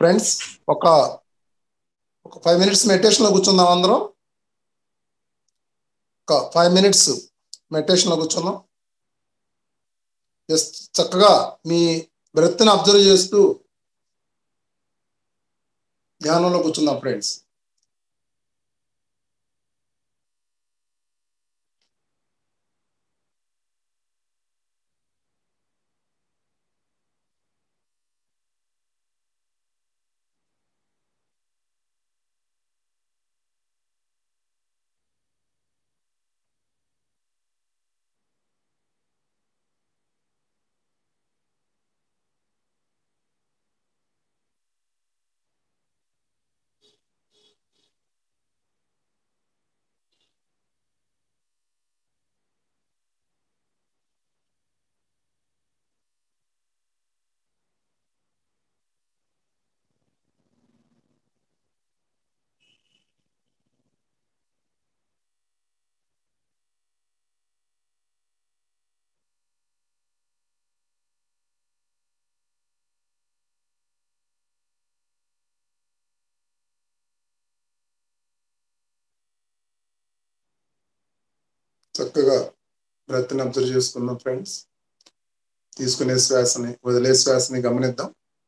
friends ఒక ఒక five minutes మెడిటేషన్లో కూర్చుందాం అందరం ఒక ఫైవ్ మినిట్స్ మెడిటేషన్లో కూర్చుందాం జస్ట్ చక్కగా మీ బ్రెత్ని అబ్జర్వ్ చేస్తూ ధ్యానంలో కూర్చుందాం ఫ్రెండ్స్ చక్కగా బ్రెత్ని అబ్జర్వ్ చేసుకుందాం ఫ్రెండ్స్ తీసుకునే శ్వాసని వదిలే శ్వాసని గమనిద్దాం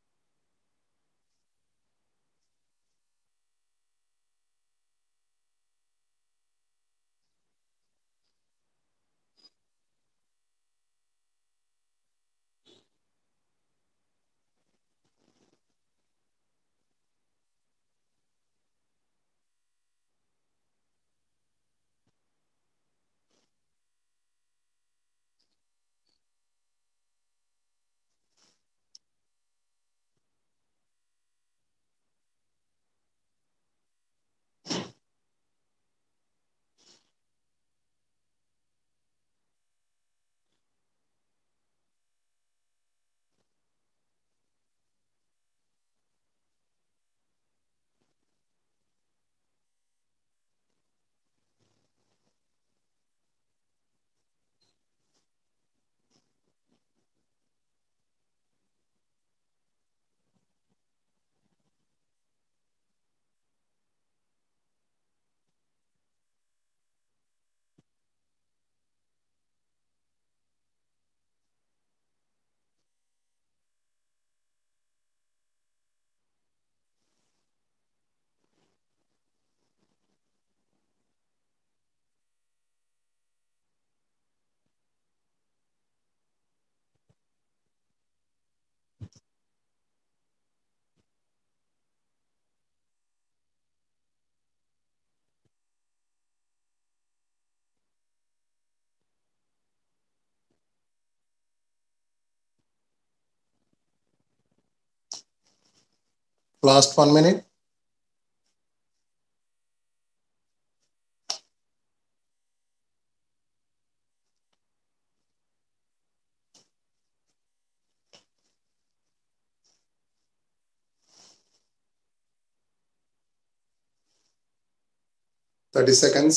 last one minute thirty seconds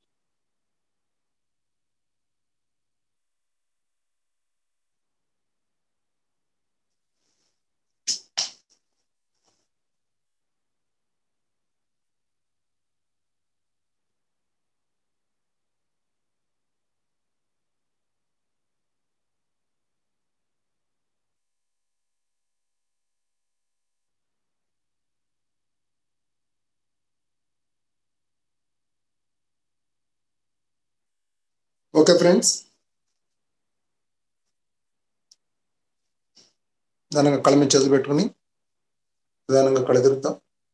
okay friends నిదానంగా కళ్ళ మీద చేతులు పెట్టుకుని నిదానంగా కళ్ళు తిరుగుతాం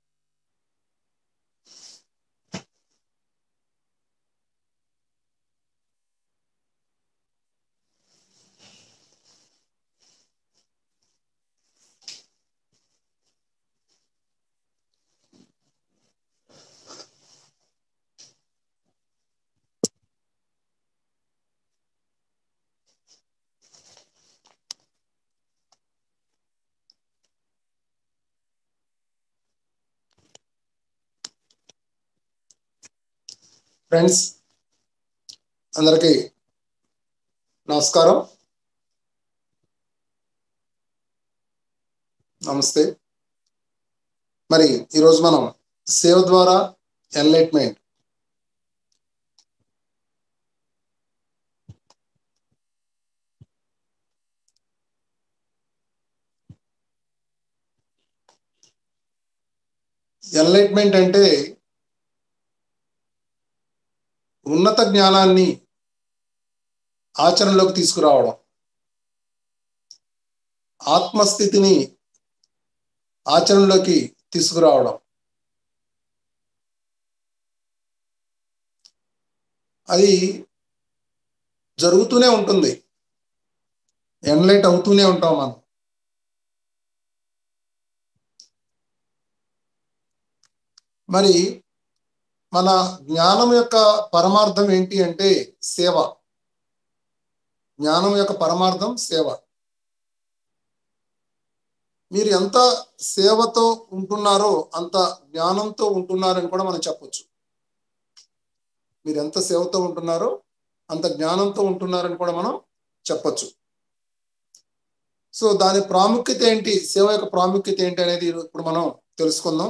ఫ్రెండ్స్ అందరికీ నమస్కారం నమస్తే మరి ఈరోజు మనం సేవ ద్వారా ఎన్లైట్మెంట్ ఎన్లైట్మెంట్ అంటే ఉన్నత జ్ఞానాన్ని ఆచరణలోకి తీసుకురావడం ఆత్మస్థితిని ఆచరణలోకి తీసుకురావడం అది జరుగుతూనే ఉంటుంది ఎన్లైట్ అవుతూనే ఉంటాం మనం మరి మన జ్ఞానం యొక్క పరమార్థం ఏంటి అంటే సేవ జ్ఞానం యొక్క పరమార్థం సేవ మీరు ఎంత సేవతో ఉంటున్నారో అంత జ్ఞానంతో ఉంటున్నారని కూడా మనం చెప్పొచ్చు మీరు ఎంత సేవతో ఉంటున్నారో అంత జ్ఞానంతో ఉంటున్నారని కూడా మనం చెప్పొచ్చు సో దాని ప్రాముఖ్యత ఏంటి సేవ యొక్క ప్రాముఖ్యత ఏంటి అనేది ఇప్పుడు మనం తెలుసుకుందాం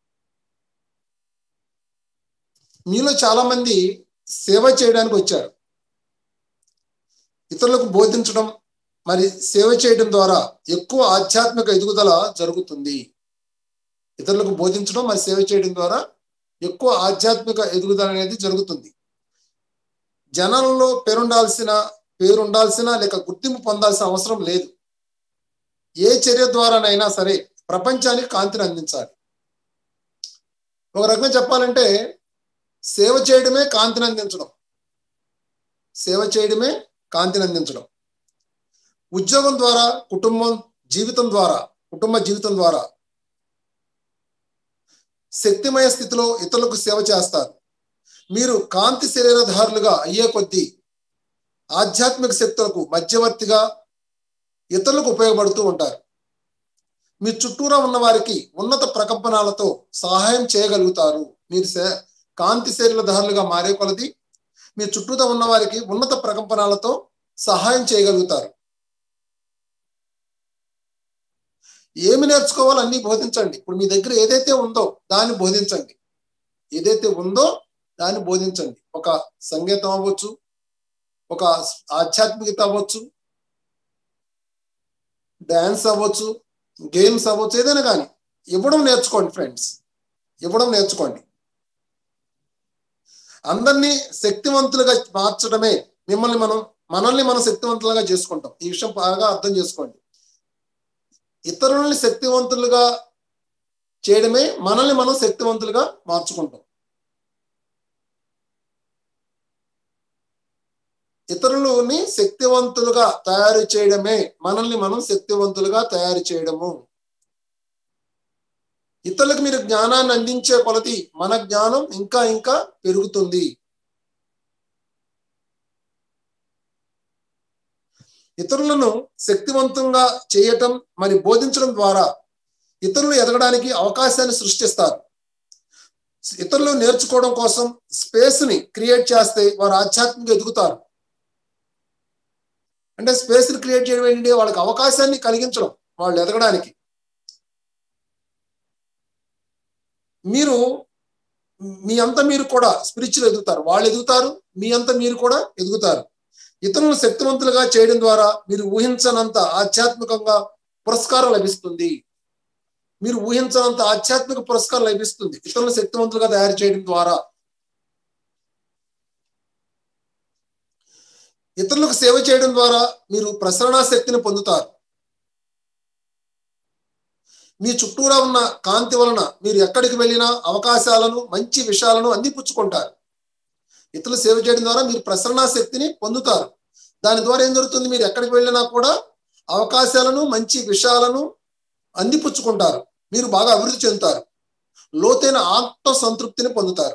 మీలో చాలా మంది సేవ చేయడానికి వచ్చారు ఇతరులకు బోధించడం మరి సేవ చేయడం ద్వారా ఎక్కువ ఆధ్యాత్మిక ఎదుగుదల జరుగుతుంది ఇతరులకు బోధించడం మరి సేవ చేయడం ద్వారా ఎక్కువ ఆధ్యాత్మిక ఎదుగుదల అనేది జరుగుతుంది జనాలలో పేరుండాల్సిన పేరుండాల్సిన లేక గుర్తింపు పొందాల్సిన అవసరం లేదు ఏ చర్య ద్వారానైనా సరే ప్రపంచానికి కాంతిని అందించాలి ఒక రకంగా చెప్పాలంటే సేవ చేయడమే కాంతిని అందించడం సేవ చేయడమే కాంతిని అందించడం ఉద్యోగం ద్వారా కుటుంబం జీవితం ద్వారా కుటుంబ జీవితం ద్వారా శక్తిమయ స్థితిలో ఇతరులకు సేవ చేస్తారు మీరు కాంతి శరీరధారులుగా అయ్యే కొద్దీ ఆధ్యాత్మిక శక్తులకు మధ్యవర్తిగా ఇతరులకు ఉపయోగపడుతూ ఉంటారు మీ చుట్టూరా ఉన్న వారికి ఉన్నత ప్రకంపనాలతో సహాయం చేయగలుగుతారు మీరు కాంతి శరీరధారులుగా మారే కొలది మీ చుట్టూతో ఉన్న వారికి ఉన్నత ప్రకంపనాలతో సహాయం చేయగలుగుతారు ఏమి నేర్చుకోవాలో అన్ని బోధించండి ఇప్పుడు మీ దగ్గర ఏదైతే ఉందో దాన్ని బోధించండి ఏదైతే ఉందో దాన్ని బోధించండి ఒక సంగీతం అవ్వచ్చు ఒక ఆధ్యాత్మికత అవ్వచ్చు డ్యాన్స్ అవ్వచ్చు గేమ్స్ అవ్వచ్చు ఏదైనా కానీ ఇవ్వడం నేర్చుకోండి ఫ్రెండ్స్ ఇవ్వడం నేర్చుకోండి అందరినీ శక్తివంతులుగా మార్చడమే మిమ్మల్ని మనం మనల్ని మనం శక్తివంతులుగా చేసుకుంటాం ఈ విషయం బాగా అర్థం చేసుకోండి ఇతరులని శక్తివంతులుగా చేయడమే మనల్ని మనం శక్తివంతులుగా మార్చుకుంటాం ఇతరులని శక్తివంతులుగా తయారు చేయడమే మనల్ని మనం శక్తివంతులుగా తయారు చేయడము ఇతరులకు మీరు జ్ఞానాన్ని అందించే కొలది మన జ్ఞానం ఇంకా ఇంకా పెరుగుతుంది ఇతరులను శక్తివంతంగా చేయటం మరి బోధించడం ద్వారా ఇతరులు ఎదగడానికి అవకాశాన్ని సృష్టిస్తారు ఇతరులు నేర్చుకోవడం కోసం స్పేస్ ని క్రియేట్ చేస్తే వారు ఆధ్యాత్మికంగా ఎదుగుతారు అంటే స్పేస్ ని క్రియేట్ చేయడం ఏంటంటే వాళ్ళకి అవకాశాన్ని కలిగించడం వాళ్ళు ఎదగడానికి మీరు మీ అంతా మీరు కూడా స్పిరిచువల్ ఎదుగుతారు వాళ్ళు ఎదుగుతారు మీ అంతా మీరు కూడా ఎదుగుతారు ఇతరులను శక్తివంతులుగా చేయడం ద్వారా మీరు ఊహించనంత ఆధ్యాత్మికంగా పురస్కారం లభిస్తుంది మీరు ఊహించనంత ఆధ్యాత్మిక పురస్కారం లభిస్తుంది ఇతరులను శక్తివంతులుగా తయారు చేయడం ద్వారా ఇతరులకు సేవ చేయడం ద్వారా మీరు ప్రసరణ శక్తిని పొందుతారు మీ చుట్టూరా ఉన్న కాంతి వలన మీరు ఎక్కడికి వెళ్ళినా అవకాశాలను మంచి విషయాలను అందిపుచ్చుకుంటారు ఇతరులు సేవ చేయడం ద్వారా మీరు ప్రసరణ శక్తిని పొందుతారు దాని ద్వారా ఏం జరుగుతుంది మీరు ఎక్కడికి వెళ్ళినా కూడా అవకాశాలను మంచి విషయాలను అందిపుచ్చుకుంటారు మీరు బాగా అభివృద్ధి చెందుతారు లోతైన ఆత్మ సంతృప్తిని పొందుతారు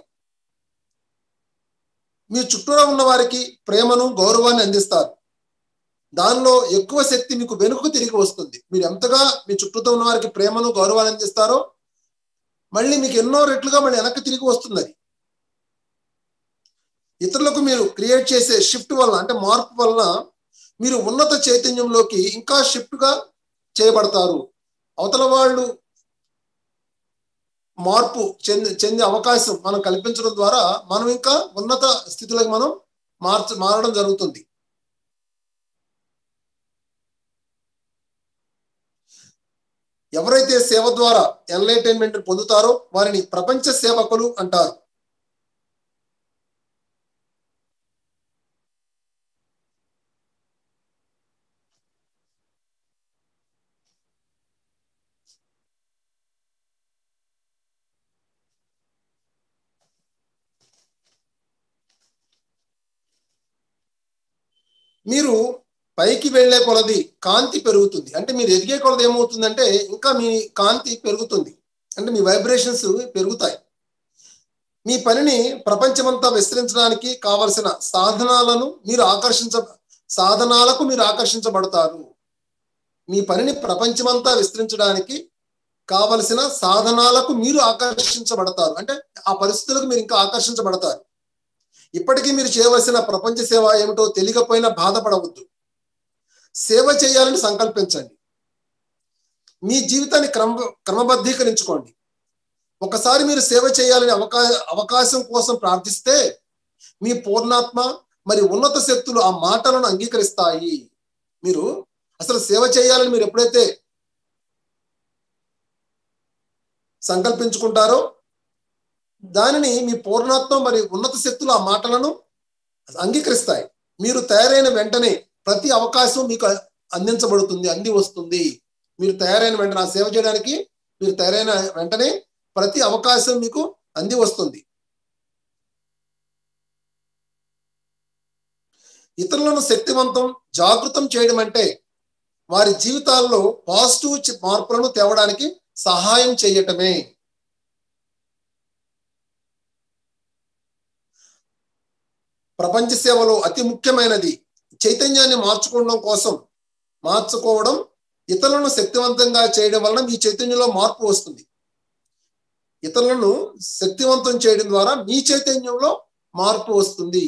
మీ చుట్టూరా ఉన్న వారికి ప్రేమను గౌరవాన్ని అందిస్తారు దానిలో ఎక్కువ శక్తి మీకు వెనుకకు తిరిగి వస్తుంది మీరు ఎంతగా మీ చుట్టూతో ఉన్న వారికి ప్రేమను గౌరవాన్ని అందిస్తారో మళ్ళీ మీకు ఎన్నో రెట్లుగా మళ్ళీ వెనక్కి తిరిగి వస్తుంది అది ఇతరులకు మీరు క్రియేట్ చేసే షిఫ్ట్ వలన అంటే మార్పు వలన మీరు ఉన్నత చైతన్యంలోకి ఇంకా షిఫ్ట్ గా చేయబడతారు అవతల వాళ్ళు మార్పు చెంది చెందే అవకాశం మనం కల్పించడం ద్వారా మనం ఇంకా ఉన్నత స్థితిలోకి మనం మార్చ మారడం జరుగుతుంది ఎవరైతే సేవ ద్వారా ఎన్లైటైన్మెంట్ పొందుతారో వారిని ప్రపంచ సేవకులు అంటారు మీరు పైకి వెళ్లే కొలది కాంతి పెరుగుతుంది అంటే మీరు ఎదిగే కొలది ఏమవుతుందంటే ఇంకా మీ కాంతి పెరుగుతుంది అంటే మీ వైబ్రేషన్స్ పెరుగుతాయి మీ పనిని ప్రపంచమంతా విస్తరించడానికి కావలసిన సాధనాలను మీరు ఆకర్షించ సాధనాలకు మీరు ఆకర్షించబడతారు మీ పనిని ప్రపంచమంతా విస్తరించడానికి కావలసిన సాధనాలకు మీరు ఆకర్షించబడతారు అంటే ఆ పరిస్థితులకు మీరు ఇంకా ఆకర్షించబడతారు ఇప్పటికీ మీరు చేయవలసిన ప్రపంచ సేవ ఏమిటో తెలియకపోయినా బాధపడవద్దు సేవ చేయాలని సంకల్పించండి మీ జీవితాన్ని క్రమ క్రమబద్ధీకరించుకోండి ఒకసారి మీరు సేవ చేయాలని అవకా అవకాశం కోసం ప్రార్థిస్తే మీ పూర్ణాత్మ మరి ఉన్నత శక్తులు ఆ మాటలను అంగీకరిస్తాయి మీరు అసలు సేవ చేయాలని మీరు ఎప్పుడైతే సంకల్పించుకుంటారో దానిని మీ పూర్ణాత్మ మరి ఉన్నత శక్తులు ఆ మాటలను అంగీకరిస్తాయి మీరు తయారైన వెంటనే ప్రతి అవకాశం మీకు అందించబడుతుంది అంది వస్తుంది మీరు తయారైన వెంటనే ఆ సేవ చేయడానికి మీరు తయారైన వెంటనే ప్రతి అవకాశం మీకు అంది వస్తుంది ఇతరులను శక్తివంతం జాగృతం చేయడం అంటే వారి జీవితాల్లో పాజిటివ్ మార్పులను తేవడానికి సహాయం చేయటమే ప్రపంచ సేవలో అతి ముఖ్యమైనది చైతన్యాన్ని మార్చుకోవడం కోసం మార్చుకోవడం ఇతరులను శక్తివంతంగా చేయడం వలన మీ చైతన్యంలో మార్పు వస్తుంది ఇతరులను శక్తివంతం చేయడం ద్వారా మీ చైతన్యంలో మార్పు వస్తుంది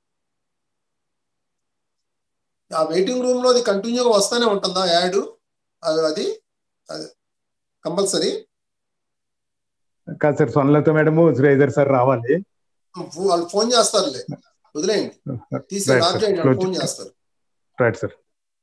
ఆ వెయిటింగ్ రూమ్ లో అది కంటిన్యూగా వస్తూనే ఉంటుందా యాడ్ అది కంపల్సరీ కాదు sir Sonalatha madam Sridhar sir రావాలి వాళ్ళు ఫోన్ చేస్తారులే వదిలేయండి తీసి లాక్ చేయండి ఫోన్ చేస్తారు రైట్ సార్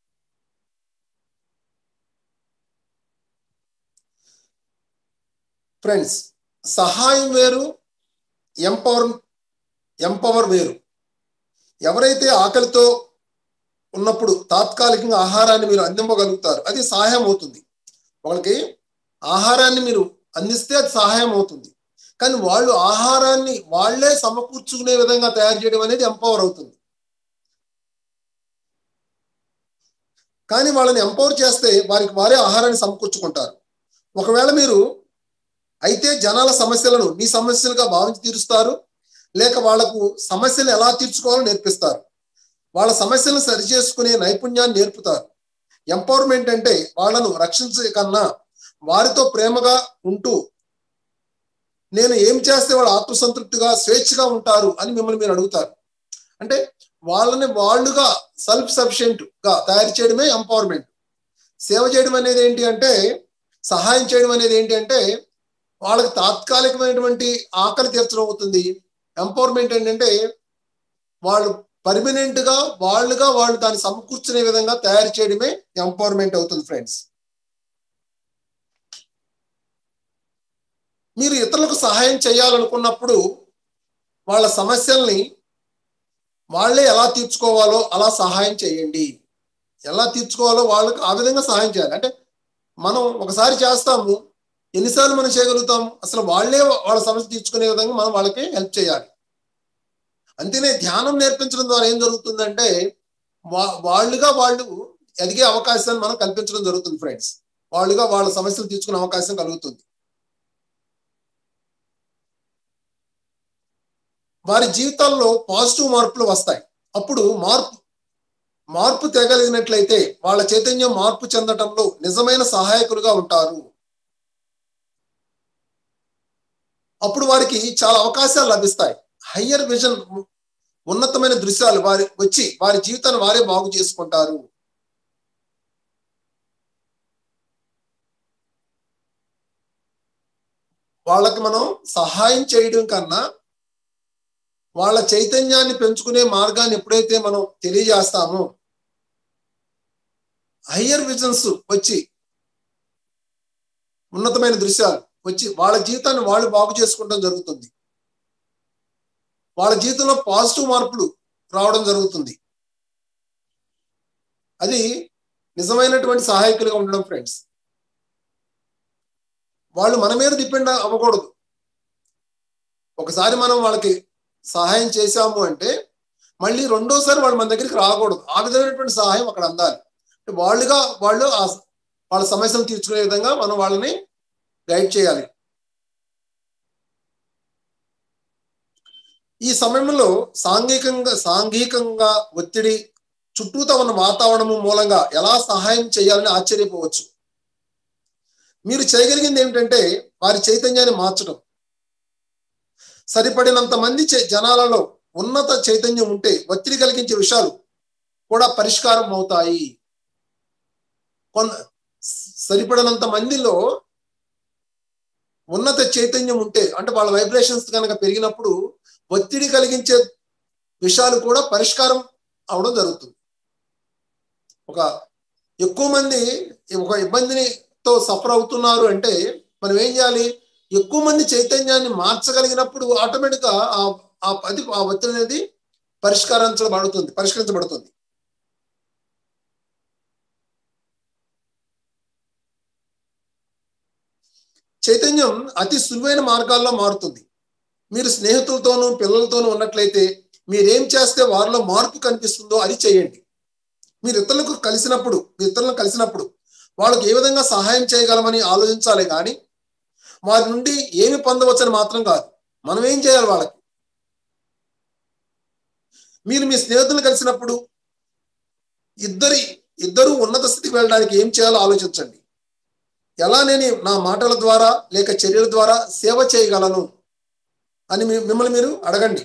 ఫ్రెండ్స్ సహాయం వేరు ఎంపవర్ ఎంపవర్ వేరు ఎవరైతే ఆకలితో ఉన్నప్పుడు తాత్కాలికంగా ఆహారాన్ని మీరు అందింపగలుగుతారు అది సహాయం అవుతుంది వాళ్ళకి ఆహారాన్ని మీరు అందిస్తే అది సహాయం అవుతుంది కానీ వాళ్ళు ఆహారాన్ని వాళ్లే సమకూర్చుకునే విధంగా తయారు చేయడం అనేది ఎంపవర్ అవుతుంది కానీ వాళ్ళని ఎంపవర్ చేస్తే వారికి వారే ఆహారాన్ని సమకూర్చుకుంటారు ఒకవేళ మీరు అయితే జనాల సమస్యలను మీ సమస్యలుగా భావించి తీరుస్తారు లేక వాళ్లకు సమస్యలు ఎలా తీర్చుకోవాలో నేర్పిస్తారు వాళ్ళ సమస్యలను సరిచేసుకునే నైపుణ్యాన్ని నేర్పుతారు ఎంపవర్మెంట్ అంటే వాళ్ళను రక్షించే కన్నా వారితో ప్రేమగా ఉంటూ నేను ఏం చేస్తే వాళ్ళు ఆత్మసంతృప్తిగా స్వేచ్ఛగా ఉంటారు అని మిమ్మల్ని మీరు అడుగుతారు అంటే వాళ్ళని వాళ్ళుగా సెల్ఫ్ సఫిషియెంట్ గా తయారు చేయడమే ఎంపవర్మెంట్ సేవ చేయడం అనేది ఏంటి అంటే సహాయం చేయడం అనేది ఏంటి అంటే వాళ్ళకి తాత్కాలికమైనటువంటి ఆకలి తీర్చడం అవుతుంది ఎంపవర్మెంట్ ఏంటంటే వాళ్ళు పర్మనెంట్ గా వాళ్ళుగా వాళ్ళు దాన్ని సమకూర్చునే విధంగా తయారు చేయడమే ఎంపవర్మెంట్ అవుతుంది ఫ్రెండ్స్ మీరు ఇతరులకు సహాయం చేయాలనుకున్నప్పుడు వాళ్ళ సమస్యల్ని వాళ్ళే ఎలా తీర్చుకోవాలో అలా సహాయం చేయండి ఎలా తీర్చుకోవాలో వాళ్ళకి ఆ విధంగా సహాయం చేయాలి అంటే మనం ఒకసారి చేస్తాము ఎన్నిసార్లు మనం చేయగలుగుతాము అసలు వాళ్ళే వాళ్ళ సమస్య తీర్చుకునే విధంగా మనం వాళ్ళకి హెల్ప్ చేయాలి అంతేనే ధ్యానం నేర్పించడం ద్వారా ఏం జరుగుతుందంటే వాళ్ళుగా వాళ్ళు ఎదిగే అవకాశాన్ని మనం కల్పించడం జరుగుతుంది ఫ్రెండ్స్ వాళ్ళుగా వాళ్ళ సమస్యలు తీర్చుకునే అవకాశం కలుగుతుంది వారి జీవితాల్లో పాజిటివ్ మార్పులు వస్తాయి అప్పుడు మార్పు మార్పు తేగలిగినట్లయితే వాళ్ళ చైతన్యం మార్పు చెందటంలో నిజమైన సహాయకులుగా ఉంటారు అప్పుడు వారికి చాలా అవకాశాలు లభిస్తాయి హయ్యర్ విజన్ ఉన్నతమైన దృశ్యాలు వారి వచ్చి వారి జీవితాన్ని వారే బాగు చేసుకుంటారు వాళ్ళకి మనం సహాయం చేయడం కన్నా వాళ్ళ చైతన్యాన్ని పెంచుకునే మార్గాన్ని ఎప్పుడైతే మనం తెలియజేస్తామో హయ్యర్ విజన్స్ వచ్చి ఉన్నతమైన దృశ్యాలు వచ్చి వాళ్ళ జీవితాన్ని వాళ్ళు బాగు చేసుకోవడం జరుగుతుంది వాళ్ళ జీవితంలో పాజిటివ్ మార్పులు రావడం జరుగుతుంది అది నిజమైనటువంటి సహాయకులుగా ఉండడం ఫ్రెండ్స్ వాళ్ళు మన మీద డిపెండ్ అవ్వకూడదు ఒకసారి మనం వాళ్ళకి సహాయం చేశాము అంటే మళ్ళీ రెండోసారి వాళ్ళు మన దగ్గరికి రాకూడదు ఆ విధమైనటువంటి సహాయం అక్కడ అందాలి వాళ్ళుగా వాళ్ళు ఆ వాళ్ళ సమస్యలు తీర్చుకునే విధంగా మనం వాళ్ళని గైడ్ చేయాలి ఈ సమయంలో సాంఘికంగా సాంఘికంగా ఒత్తిడి చుట్టూతో ఉన్న వాతావరణం మూలంగా ఎలా సహాయం చేయాలని ఆశ్చర్యపోవచ్చు మీరు చేయగలిగింది ఏమిటంటే వారి చైతన్యాన్ని మార్చడం సరిపడినంత మంది జనాలలో ఉన్నత చైతన్యం ఉంటే ఒత్తిడి కలిగించే విషయాలు కూడా పరిష్కారం అవుతాయి కొంత సరిపడినంత మందిలో ఉన్నత చైతన్యం ఉంటే అంటే వాళ్ళ వైబ్రేషన్స్ కనుక పెరిగినప్పుడు ఒత్తిడి కలిగించే విషయాలు కూడా పరిష్కారం అవడం జరుగుతుంది ఒక ఎక్కువ మంది ఒక ఇబ్బందితో సఫర్ అవుతున్నారు అంటే మనం ఏం చేయాలి ఎక్కువ మంది చైతన్యాన్ని మార్చగలిగినప్పుడు ఆటోమేటిక్గా ఆ అది ఆ ఒత్తిడి అనేది పరిష్కరించబడుతుంది పరిష్కరించబడుతుంది చైతన్యం అతి సులువైన మార్గాల్లో మారుతుంది మీరు స్నేహితులతోనూ పిల్లలతోనూ ఉన్నట్లయితే మీరేం చేస్తే వారిలో మార్పు కనిపిస్తుందో అది చేయండి మీరు ఇతరులకు కలిసినప్పుడు మీ ఇతరులను కలిసినప్పుడు వాళ్ళకి ఏ విధంగా సహాయం చేయగలమని ఆలోచించాలి కానీ వారి నుండి ఏమి పొందవచ్చని మాత్రం కాదు మనం ఏం చేయాలి వాళ్ళకి మీరు మీ స్నేహితులను కలిసినప్పుడు ఇద్దరి ఇద్దరు ఉన్నత స్థితికి వెళ్ళడానికి ఏం చేయాలో ఆలోచించండి ఎలా నేను నా మాటల ద్వారా లేక చర్యల ద్వారా సేవ చేయగలను అని మిమ్మల్ని మీరు అడగండి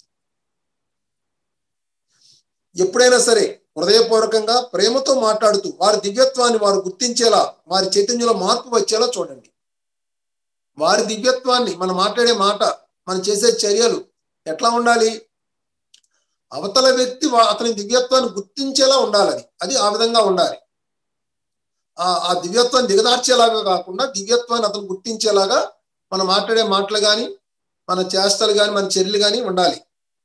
ఎప్పుడైనా సరే హృదయపూర్వకంగా ప్రేమతో మాట్లాడుతూ వారి దివ్యత్వాన్ని వారు గుర్తించేలా వారి చైతన్యంలో మార్పు వచ్చేలా చూడండి వారి దివ్యత్వాన్ని మనం మాట్లాడే మాట మనం చేసే చర్యలు ఎట్లా ఉండాలి అవతల వ్యక్తి అతని దివ్యత్వాన్ని గుర్తించేలా ఉండాలి అది అది ఆ విధంగా ఉండాలి ఆ ఆ దివ్యత్వాన్ని దిగదార్చేలాగా కాకుండా దివ్యత్వాన్ని అతను గుర్తించేలాగా మనం మాట్లాడే మాటలు కానీ మన చేష్టలు కానీ మన చర్యలు కానీ ఉండాలి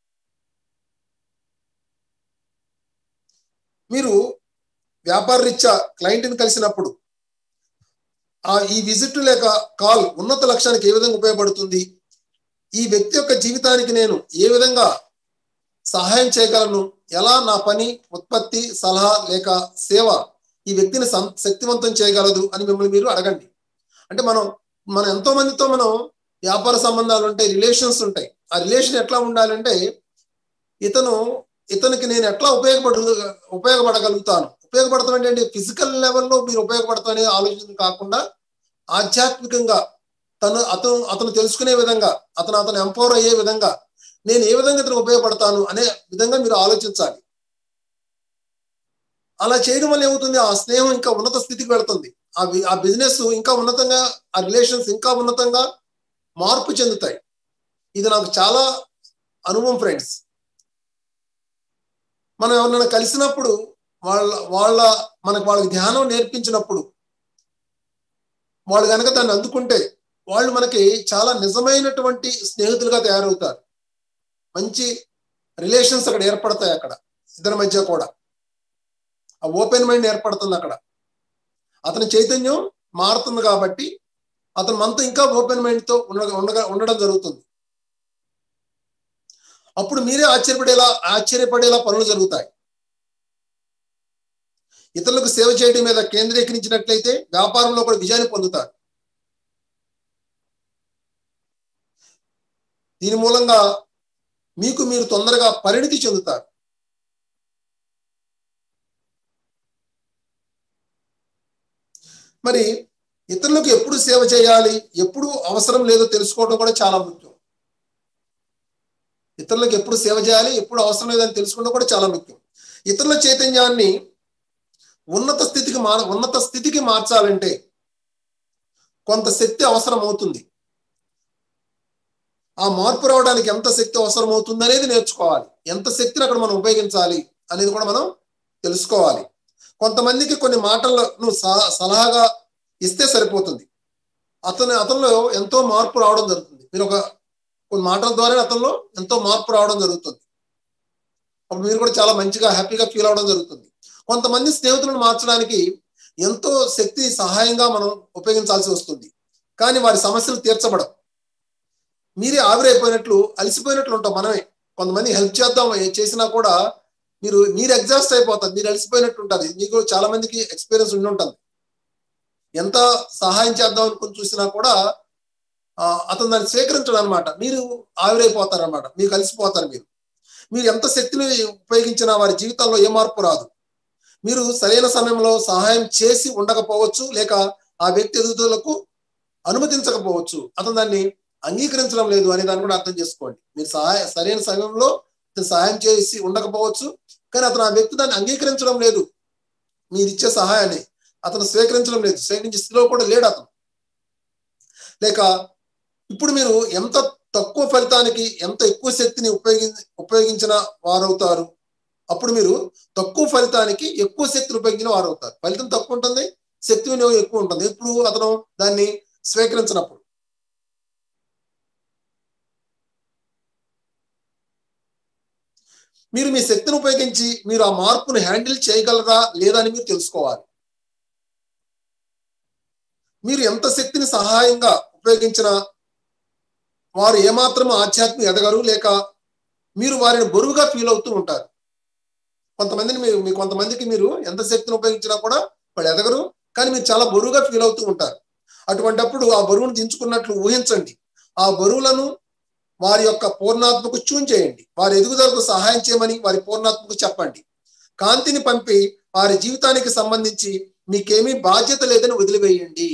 మీరు వ్యాపార రీత్యా క్లయింట్ని కలిసినప్పుడు ఆ ఈ విజిట్ లేక కాల్ ఉన్నత లక్ష్యానికి ఏ విధంగా ఉపయోగపడుతుంది ఈ వ్యక్తి యొక్క జీవితానికి నేను ఏ విధంగా సహాయం చేయగలను ఎలా నా పని ఉత్పత్తి సలహా లేక సేవ ఈ వ్యక్తిని శక్తివంతం చేయగలదు అని మిమ్మల్ని మీరు అడగండి అంటే మనం మనం ఎంతో మందితో మనం వ్యాపార సంబంధాలు ఉంటాయి రిలేషన్స్ ఉంటాయి ఆ రిలేషన్ ఎట్లా ఉండాలంటే ఇతను ఇతనికి నేను ఎట్లా ఉపయోగపడు ఉపయోగపడగలుగుతాను ఉపయోగపడతాం ఏంటంటే ఫిజికల్ లెవెల్లో మీరు ఉపయోగపడతాం అనే ఆలోచన కాకుండా ఆధ్యాత్మికంగా తను అతను అతను తెలుసుకునే విధంగా అతను అతను ఎంపవర్ అయ్యే విధంగా నేను ఏ విధంగా ఇతను ఉపయోగపడతాను అనే విధంగా మీరు ఆలోచించాలి అలా చేయడం వల్ల ఏమవుతుంది ఆ స్నేహం ఇంకా ఉన్నత స్థితికి వెళుతుంది ఆ ఆ బిజినెస్ ఇంకా ఉన్నతంగా ఆ రిలేషన్స్ ఇంకా ఉన్నతంగా మార్పు చెందుతాయి ఇది నాకు చాలా అనుభవం ఫ్రెండ్స్ మనం ఎవరినైనా కలిసినప్పుడు వాళ్ళ వాళ్ళ మనకు వాళ్ళకి ధ్యానం నేర్పించినప్పుడు వాళ్ళు కనుక దాన్ని అందుకుంటే వాళ్ళు మనకి చాలా నిజమైనటువంటి స్నేహితులుగా తయారవుతారు మంచి రిలేషన్స్ అక్కడ ఏర్పడతాయి అక్కడ ఇద్దరి మధ్య కూడా ఆ ఓపెన్ మైండ్ ఏర్పడుతుంది అక్కడ అతని చైతన్యం మారుతుంది కాబట్టి అతను మనతో ఇంకా ఓపెన్ మైండ్ తో ఉండగా ఉండడం జరుగుతుంది అప్పుడు మీరే ఆశ్చర్యపడేలా ఆశ్చర్యపడేలా పనులు జరుగుతాయి ఇతరులకు సేవ చేయడం మీద కేంద్రీకరించినట్లయితే వ్యాపారంలో కూడా విజయాన్ని పొందుతారు దీని మూలంగా మీకు మీరు తొందరగా పరిణితి చెందుతారు మరి ఇతరులకు ఎప్పుడు సేవ చేయాలి ఎప్పుడు అవసరం లేదో తెలుసుకోవడం కూడా చాలా ముఖ్యం ఇతరులకు ఎప్పుడు సేవ చేయాలి ఎప్పుడు అవసరం లేదని తెలుసుకోవడం కూడా చాలా ముఖ్యం ఇతరుల చైతన్యాన్ని ఉన్నత స్థితికి మార్ ఉన్నత స్థితికి మార్చాలంటే కొంత శక్తి అవసరం అవుతుంది ఆ మార్పు రావడానికి ఎంత శక్తి అవసరం అవుతుంది అనేది నేర్చుకోవాలి ఎంత శక్తిని అక్కడ మనం ఉపయోగించాలి అనేది కూడా మనం తెలుసుకోవాలి కొంతమందికి కొన్ని మాటలను సలహాగా ఇస్తే సరిపోతుంది అతని అతనిలో ఎంతో మార్పు రావడం జరుగుతుంది మీరు ఒక కొన్ని మాటల ద్వారా అతనిలో ఎంతో మార్పు రావడం జరుగుతుంది అప్పుడు మీరు కూడా చాలా మంచిగా హ్యాపీగా ఫీల్ అవడం జరుగుతుంది కొంతమంది స్నేహితులను మార్చడానికి ఎంతో శక్తి సహాయంగా మనం ఉపయోగించాల్సి వస్తుంది కానీ వారి సమస్యలు తీర్చబడం మీరే ఆవిరైపోయినట్లు అలసిపోయినట్లు ఉంటాం మనమే కొంతమంది హెల్ప్ చేద్దాం చేసినా కూడా మీరు మీరు ఎగ్జాస్ట్ అయిపోతారు మీరు అలసిపోయినట్టు ఉంటుంది మీకు చాలా మందికి ఎక్స్పీరియన్స్ ఉండి ఉంటుంది ఎంత సహాయం చేద్దాం అనుకుని చూసినా కూడా అతను దాన్ని స్వీకరించడం అనమాట మీరు ఆవిరైపోతారు అనమాట మీరు కలిసిపోతారు మీరు మీరు ఎంత శక్తిని ఉపయోగించినా వారి జీవితంలో ఏ మార్పు రాదు మీరు సరైన సమయంలో సహాయం చేసి ఉండకపోవచ్చు లేక ఆ వ్యక్తి ఎదుగుదలకు అనుమతించకపోవచ్చు అతను దాన్ని అంగీకరించడం లేదు అనే దాన్ని కూడా అర్థం చేసుకోండి మీరు సహాయ సరైన సమయంలో సహాయం చేసి ఉండకపోవచ్చు కానీ అతను ఆ వ్యక్తి దాన్ని అంగీకరించడం లేదు మీరు ఇచ్చే సహాయాన్ని అతను స్వీకరించడం లేదు స్వీకరించే స్థితిలో కూడా లేడు అతను లేక ఇప్పుడు మీరు ఎంత తక్కువ ఫలితానికి ఎంత ఎక్కువ శక్తిని ఉపయోగి ఉపయోగించిన వారవుతారు అప్పుడు మీరు తక్కువ ఫలితానికి ఎక్కువ శక్తిని ఉపయోగించిన వారు అవుతారు ఫలితం తక్కువ ఉంటుంది శక్తి వినియోగం ఎక్కువ ఉంటుంది ఇప్పుడు అతను దాన్ని స్వీకరించినప్పుడు మీరు మీ శక్తిని ఉపయోగించి మీరు ఆ మార్పును హ్యాండిల్ చేయగలరా లేదా అని మీరు తెలుసుకోవాలి మీరు ఎంత శక్తిని సహాయంగా ఉపయోగించిన వారు ఏమాత్రం ఆధ్యాత్మిక ఎదగరు లేక మీరు వారిని బరువుగా ఫీల్ అవుతూ ఉంటారు కొంతమందిని మీరు మీ కొంతమందికి మీరు ఎంత శక్తిని ఉపయోగించినా కూడా వాళ్ళు ఎదగరు కానీ మీరు చాలా బరువుగా ఫీల్ అవుతూ ఉంటారు అటువంటప్పుడు ఆ బరువును దించుకున్నట్లు ఊహించండి ఆ బరువులను వారి యొక్క పూర్ణాత్మకు చూన్ చేయండి వారి ఎదుగుదలకు సహాయం చేయమని వారి పూర్ణాత్మకు చెప్పండి కాంతిని పంపి వారి జీవితానికి సంబంధించి మీకేమీ బాధ్యత లేదని వదిలివేయండి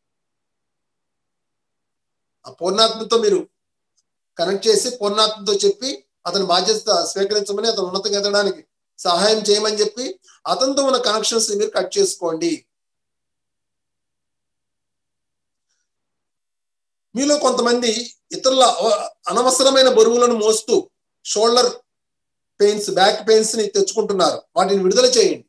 ఆ పూర్ణాత్మతో మీరు కనెక్ట్ చేసి పూర్ణాత్మతో చెప్పి అతని బాధ్యత స్వీకరించమని అతను ఉన్నతంగా ఎదగడానికి సహాయం చేయమని చెప్పి అతనితో ఉన్న కనెక్షన్స్ మీరు కట్ చేసుకోండి మీలో కొంతమంది ఇతరుల అనవసరమైన బరువులను మోస్తూ షోల్డర్ పెయిన్స్ బ్యాక్ పెయిన్స్ ని తెచ్చుకుంటున్నారు వాటిని విడుదల చేయండి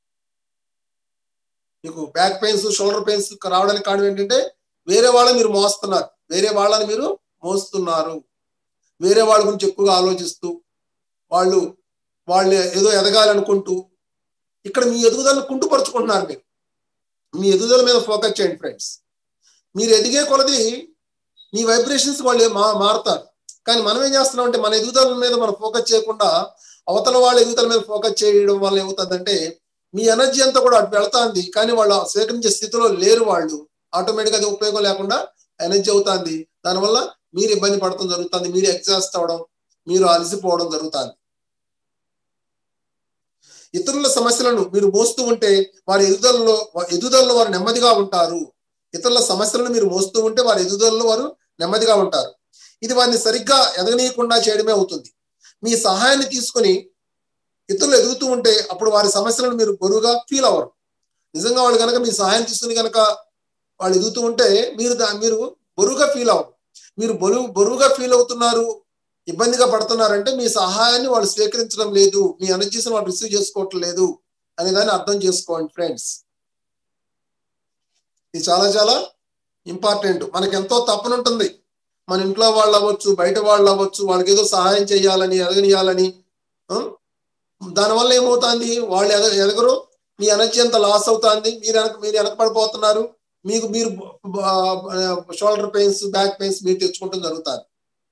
మీకు బ్యాక్ పెయిన్స్ షోల్డర్ పెయిన్స్ రావడానికి కారణం ఏంటంటే వేరే వాళ్ళని మీరు మోస్తున్నారు వేరే వాళ్ళని మీరు మోస్తున్నారు వేరే వాళ్ళ గురించి ఎక్కువగా ఆలోచిస్తూ వాళ్ళు వాళ్ళు ఏదో ఎదగాలనుకుంటూ ఇక్కడ మీ ఎదుగుదలను కుంటుపరుచుకుంటున్నారు మీరు మీ ఎదుగుదల మీద ఫోకస్ చేయండి ఫ్రెండ్స్ మీరు ఎదిగే కొలది మీ వైబ్రేషన్స్ వాళ్ళు మా మారుతారు కానీ మనం ఏం చేస్తున్నాం అంటే మన ఎదుగుదల మీద మనం ఫోకస్ చేయకుండా అవతల వాళ్ళ ఎదుగుదల మీద ఫోకస్ చేయడం వల్ల ఏమవుతుందంటే మీ ఎనర్జీ అంతా కూడా అటు వెళ్తాంది కానీ వాళ్ళు స్వీకరించే స్థితిలో లేరు వాళ్ళు ఆటోమేటిక్ అది ఉపయోగం లేకుండా ఎనర్జీ అవుతుంది దానివల్ల మీరు ఇబ్బంది పడటం జరుగుతుంది మీరు ఎగ్జాస్ట్ అవ్వడం మీరు అలసిపోవడం జరుగుతుంది ఇతరుల సమస్యలను మీరు మోస్తూ ఉంటే వారి ఎదుగుదలలో ఎదుగుదలలో వారు నెమ్మదిగా ఉంటారు ఇతరుల సమస్యలను మీరు మోస్తూ ఉంటే వారి ఎదుగుదలలో వారు నెమ్మదిగా ఉంటారు ఇది వారిని సరిగ్గా ఎదగనీయకుండా చేయడమే అవుతుంది మీ సహాయాన్ని తీసుకొని ఇతరులు ఎదుగుతూ ఉంటే అప్పుడు వారి సమస్యలను మీరు బరువుగా ఫీల్ అవ్వరు నిజంగా వాళ్ళు కనుక మీ సహాయం తీసుకుని కనుక వాళ్ళు ఎదుగుతూ ఉంటే మీరు దా మీరు బరువుగా ఫీల్ అవ్వరు మీరు బరువు బరువుగా ఫీల్ అవుతున్నారు ఇబ్బందిగా పడుతున్నారంటే మీ సహాయాన్ని వాళ్ళు స్వీకరించడం లేదు మీ ఎనర్జీస్ని వాళ్ళు రిసీవ్ చేసుకోవటం లేదు అనే దాన్ని అర్థం చేసుకోండి ఫ్రెండ్స్ ఇది చాలా చాలా ఇంపార్టెంట్ మనకి ఎంతో తప్పనుంటుంది మన ఇంట్లో వాళ్ళు అవ్వచ్చు బయట వాళ్ళు అవ్వచ్చు వాళ్ళకి ఏదో సహాయం చేయాలని ఎదగనియాలని దానివల్ల ఏమవుతుంది వాళ్ళు ఎద ఎదగరు మీ ఎనర్జీ అంత లాస్ అవుతుంది మీరు వెనక మీరు వెనకపడిపోతున్నారు మీకు మీరు షోల్డర్ పెయిన్స్ బ్యాక్ పెయిన్స్ మీరు తెచ్చుకుంటాం జరుగుతుంది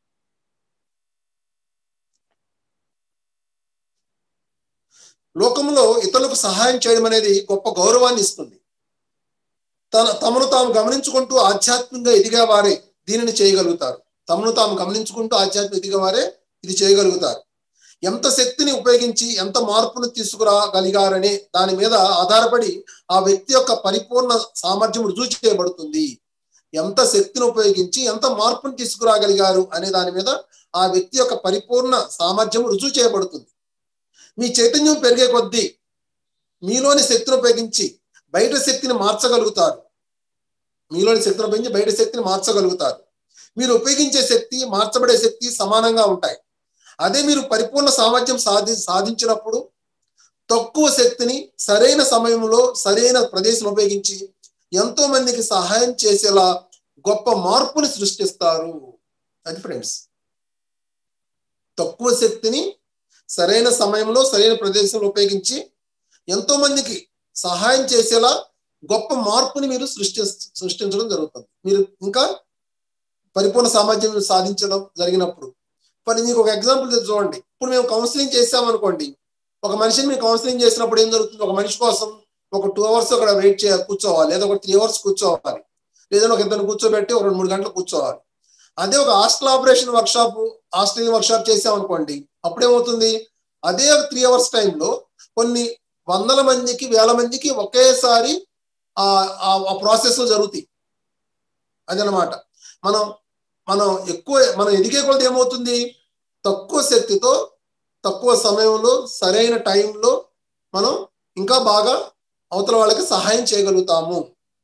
లోకంలో ఇతరులకు సహాయం చేయడం అనేది గొప్ప గౌరవాన్ని ఇస్తుంది తన తమను తాము గమనించుకుంటూ ఆధ్యాత్మికంగా ఎదిగే వారే దీనిని చేయగలుగుతారు తమను తాము గమనించుకుంటూ ఆధ్యాత్మిక ఎదిగే వారే ఇది చేయగలుగుతారు ఎంత శక్తిని ఉపయోగించి ఎంత మార్పును తీసుకురాగలిగారనే దాని మీద ఆధారపడి ఆ వ్యక్తి యొక్క పరిపూర్ణ సామర్థ్యం రుజువు చేయబడుతుంది ఎంత శక్తిని ఉపయోగించి ఎంత మార్పును తీసుకురాగలిగారు అనే దాని మీద ఆ వ్యక్తి యొక్క పరిపూర్ణ సామర్థ్యం రుజువు చేయబడుతుంది మీ చైతన్యం పెరిగే కొద్దీ మీలోని శక్తిని ఉపయోగించి బయట శక్తిని మార్చగలుగుతారు మీలోని శక్తిని ఉపయోగించి బయట శక్తిని మార్చగలుగుతారు మీరు ఉపయోగించే శక్తి మార్చబడే శక్తి సమానంగా ఉంటాయి అదే మీరు పరిపూర్ణ సామర్థ్యం సాధి సాధించినప్పుడు తక్కువ శక్తిని సరైన సమయంలో సరైన ప్రదేశం ఉపయోగించి ఎంతో మందికి సహాయం చేసేలా గొప్ప మార్పుని సృష్టిస్తారు అది ఫ్రెండ్స్ తక్కువ శక్తిని సరైన సమయంలో సరైన ప్రదేశంలో ఉపయోగించి ఎంతో మందికి సహాయం చేసేలా గొప్ప మార్పుని మీరు సృష్టి సృష్టించడం జరుగుతుంది మీరు ఇంకా పరిపూర్ణ సామర్థ్యం సాధించడం జరిగినప్పుడు మరి మీకు ఒక ఎగ్జాంపుల్ చూడండి ఇప్పుడు మేము కౌన్సిలింగ్ చేసామనుకోండి ఒక మనిషిని మీరు కౌన్సిలింగ్ చేసినప్పుడు ఏం జరుగుతుంది ఒక మనిషి కోసం ఒక టూ అవర్స్ అక్కడ వెయిట్ చేయాలి కూర్చోవాలి లేదా ఒక త్రీ అవర్స్ కూర్చోవాలి లేదా ఒక ఇద్దరు కూర్చోబెట్టి ఒక రెండు మూడు గంటలు కూర్చోవాలి అదే ఒక hostel operation workshop hostel workshop చేసామనుకోండి అప్పుడేమవుతుంది అదే ఒక త్రీ అవర్స్ టైంలో కొన్ని వందల మందికి వేల మందికి ఒకేసారి ఆ ప్రాసెస్ జరుగుతాయి అదనమాట మనం మనం ఎక్కువ మనం ఎదిగే కొలది ఏమవుతుంది తక్కువ శక్తితో తక్కువ సమయంలో సరైన టైంలో మనం ఇంకా బాగా అవతల వాళ్ళకి సహాయం చేయగలుగుతాము